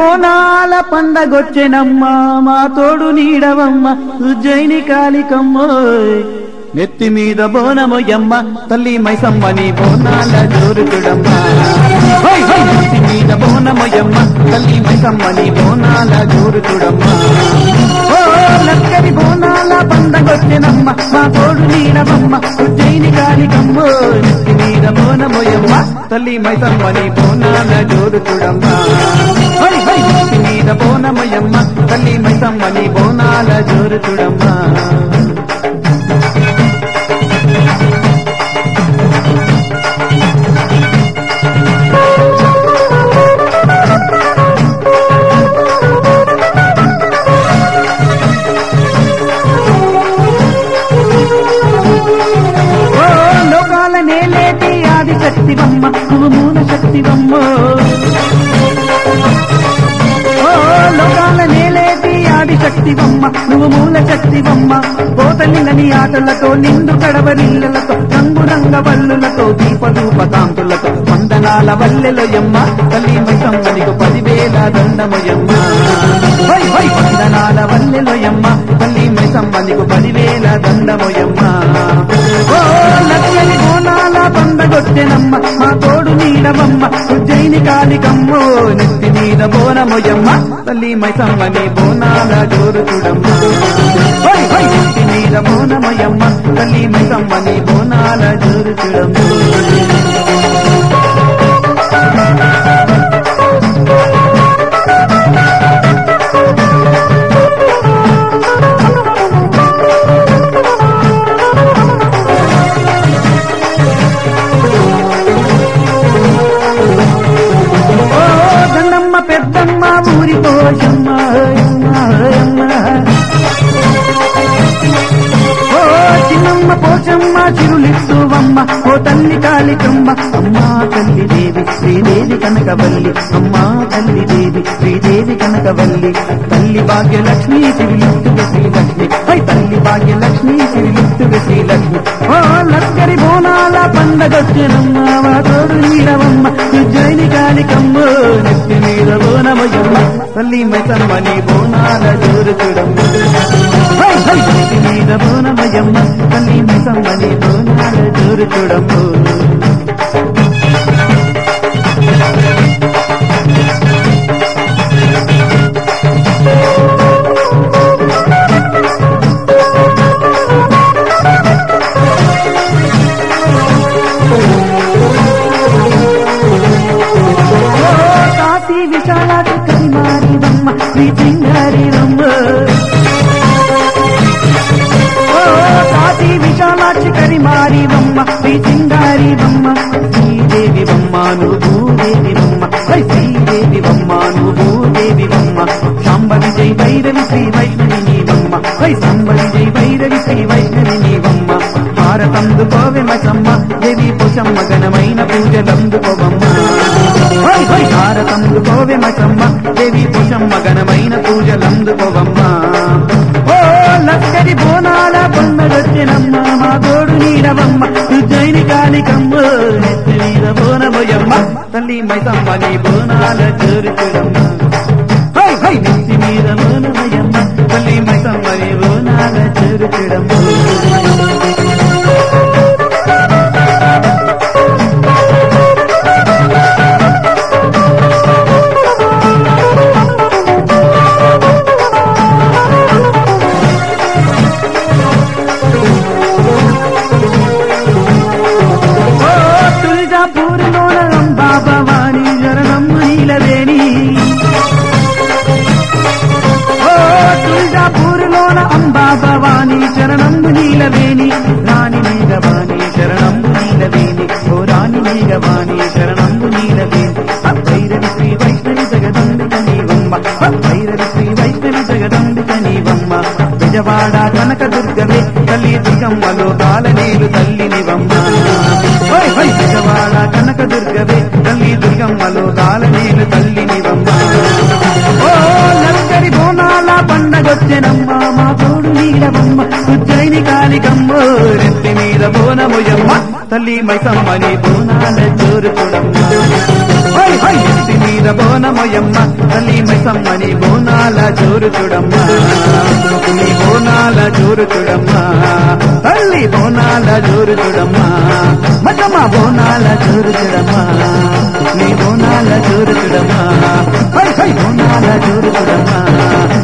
బోనాల పండగొచ్చెనమ్మ మా తోడు నీడవమ్మ ఉజ్జయిని కాలికమ్మ నెత్తి మీద బోనమొయ్యమ్మ తల్లి మైసమ్మని బోనాల జోరుతుడమ్మ హై, హై, నెత్తి మీద బోనమొయ్యమ్మ తల్లి మైసమ్మని బోనాల జోరుతుడమ్మ ఓ లక్కరి బోనాల పండగొచ్చెనమ్మ మా తోడు నీడవమ్మ ఉజ్జయిని కాలికమ్మ నెత్తి మీద బోనమొయ్యమ్మ తల్లి మైసమ్మని బోనాల జోరుతుడమ్మ హై, హై, నెత్తి మీద బోనమొయ్యమ్మ తల్లి మైసమ్మని బోనాల జోరుతుడమ్మ ఓ లోకాల నేలేటి ఆది శక్తివమ్మ నువ్వు మూల శక్తివమ్మ ఓ లోకాల నేలేటి ఆది శక్తివమ్మ నువ్వు మూల శక్తివమ్మ పోతలింగని ఆటలతో నిండు కడవరిల్లలతో రంగు రంగ వల్లులతో దీపదూప కాంతులతో వందనాల వల్లెలయమ్మ తల్లి మైసమ్మనికు పదివేల దండమయమ్మ హై, హై, వందనాల వల్లెలయమ్మ తల్లి మైసమ్మనికు పదివేల దండమయమ్మ ఓ లక్ష్మణి బోనాల పండగొచ్చెనమ్మ మా తోడు నీడవమ్మ ఉజ్జయిని కాలికమ్మో నెత్తి మీద బోనమొయ్యమ్మ తల్లి మైసమ్మని బోనాల జోరు చూడమ్మ హై, హై, నెత్తి మీద బోనమొయ్యమ్మ తల్లి మైసమ్మని బోనాల జోరు చూడమ్మ ఓ గన్నమ్మ పెద్దమ్మ ఊరి పోషమ్మ అమ్మ, అమ్మ. ఓ చిన్నమ్మ పోచమ్మ చిరులిస్తువమ్మ ఓ తల్లి కాళికమ్మ అమ్మా తల్లి దేవి శ్రీదేవి కనకవల్లి అమ్మా తల్లి దేవి శ్రీదేవి కనకవల్లి తల్లి భాగ్యలక్ష్మి సిరిలిస్తువ శ్రీలక్ష్మి హై తల్లి భాగ్యలక్ష్మి సిరిలిస్తువ శ్రీలక్ష్మి ఓ లక్కరి బోనాల పండగొచ్చినమ్మ మా తోడు నీడవమ్మ ఉజ్జయిని కాళికమ్మ నెత్తి మీద బోనమయ్యమ్మ తల్లి మైసమ్మని బోనాల జోరు చూడమ్మ హై, హై, నెత్తి మీద బోనమయ్యమ్మ తల్లి మైసమ్మని బోనాల జోరు చూడమ్మ ఓ కాశీ విశాలాటి కరిమారి బొమ్మ శ్రీ సింగారి రమ్మ ఓ కాశీ విశాలాక్షి కరిమారి బొమ్మ శ్రీ సింగారి బొమ్మ శ్రీదేవి బొమ్మ నువ్వు భూదేవి బొమ్మ హై శ్రీదేవి బొమ్మ నువ్వు భూదేవి బొమ్మ సాంబవి జై భైరవి శ్రీ వైష్ణవి నీ బొమ్మ హై సాంబవి జై భైరవి శ్రీ వైష్ణవి నీ బొమ్మ భారతందుకోవె మసమ్మ దేవి పుషమ్మ ఘనమైన పూజలందుకోవమ్మ హై హై భారతందుకోవె మసమ్మ దేవి పుషమ్మ ఘనమైన పూజలందుకోవమ్మ ఓ లక్కరి బోనాల పండగొచ్చినమ్మ మా తోడు నీడవమ్మ ఉజ్జయిని కాలికమ్మ నెత్తి మీద బోనమోయమ్మ తల్లి మైసమ్మ నీ బోనాల చేరుచుడమ్మ హై హై నెత్తి మీద బోనమోయమ్మ తల్లి మైసమ్మ నీ బోనాల చేరుచుడమ్మ ఓ తుల్జాపూర్లోన రంభా భవాని శరణం నీలవేణి ఓ తుల్జాపూర్లోన అంబా భవాని శరణం నీలవేణి రాణి మేఘవాణి శరణం నీలవేణి ఓ రాణి మేఘవాణి శరణం నీలవేణి భైరవి శ్రీ వైష్ణవి జగదంబిక నీవమ్మ భైరవి శ్రీ వైష్ణవి జగదంబిక నీవమ్మ విజవాడ కనక దుర్గవే తల్లి దుర్గమ్మలో కాలనీలు తల్లి నివమ్మ హోయ్ హోయ్ విజవాడ కనక దుర్గవే తల్లి దుర్గమ్మలో కాలనీలు తల్లి నివమ్మ ఓ లక్కరి బోనాల పండగొచ్చెనమ్మ మా తోడు నీడవమ్మ ఉజ్జయిని కాలికమ్మ రెత్తి మీద బోనముయమ్మ తల్లి మైసమ్మని బోనాల జోరు చూడమ్మా హై హై ఇంటి మీద బోనమయమ్మ తల్లి మైసమ్మని బోనాల జోరు చూడమ్మా నీ బోనాల జోరు చూడమ్మా తల్లి బోనాల జోరు చూడమ్మా మతమ్మ బోనాల జోరు చూడమ్మా నీ బోనాల జోరు చూడమ్మా హై హై బోనాల జోరు చూడమ్మా